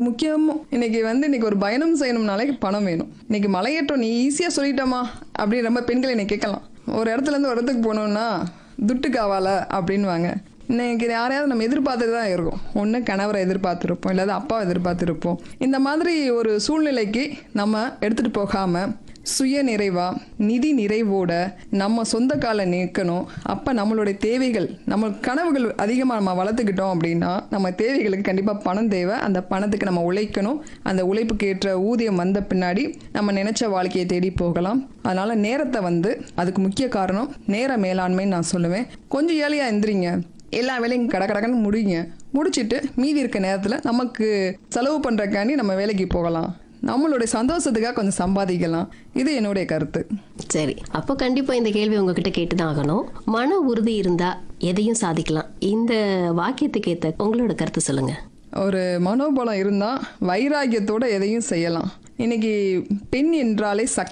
முக்கியமும் இன்னைக்கு வந்து இன்னைக்கு ஒரு பயணம் செய்யணும்னாலே பணம் வேணும் இன்னைக்கு மலையேற்றம் நீ ஈஸியாக சொல்லிட்டோமா அப்படின்னு ரொம்ப பெண்கள் என்னை கேட்கலாம் ஒரு இடத்துல இருந்து ஒரு இடத்துக்கு போகணுன்னா துட்டு காவால அப்படின்வாங்க இன்னைக்கு யாரையாவது நம்ம எதிர்பார்த்துட்டு தான் இருக்கோம் ஒன்று கணவரை எதிர்பார்த்துருப்போம் இல்லாத அப்பாவை எதிர்பார்த்துருப்போம் இந்த மாதிரி ஒரு சூழ்நிலைக்கு நம்ம எடுத்துகிட்டு போகாமல் சுய நிறைவா நிதி நிறைவோட நம்ம சொந்த கால நிற்கணும் அப்போ நம்மளுடைய தேவைகள் நம்ம கனவுகள் அதிகமாக நம்ம வளர்த்துக்கிட்டோம் அப்படின்னா நம்ம தேவைகளுக்கு கண்டிப்பாக பணம் தேவை அந்த பணத்துக்கு நம்ம உழைக்கணும் அந்த உழைப்புக்கு ஏற்ற ஊதியம் வந்த பின்னாடி நம்ம நினைச்ச வாழ்க்கையை தேடி போகலாம் அதனால நேரத்தை வந்து அதுக்கு முக்கிய காரணம் நேர மேலாண்மைன்னு நான் சொல்லுவேன் கொஞ்சம் ஏழையாக எந்திரிங்க எல்லா வேலையும் கட கடக்கன்னு முடிங்க முடிச்சிட்டு மீதி இருக்க நேரத்தில் நமக்கு செலவு பண்ணுறக்காண்டி நம்ம வேலைக்கு போகலாம் நம்மளுடைய சந்தோஷத்துக்காக கொஞ்சம் சம்பாதிக்கலாம் இது என்னுடைய கருத்து சரி அப்போ கண்டிப்பா இந்த கேள்வி உங்ககிட்ட கேட்டுதான் ஆகணும் மன உறுதி இருந்தா எதையும் சாதிக்கலாம் இந்த வாக்கியத்துக்கு ஏத்த உங்களோட கருத்து சொல்லுங்க ஒரு மனோபலம் இருந்தால் வைராக்கியத்தோட எதையும் செய்யலாம் இன்னைக்கு பெண் என்றாலே சக்தி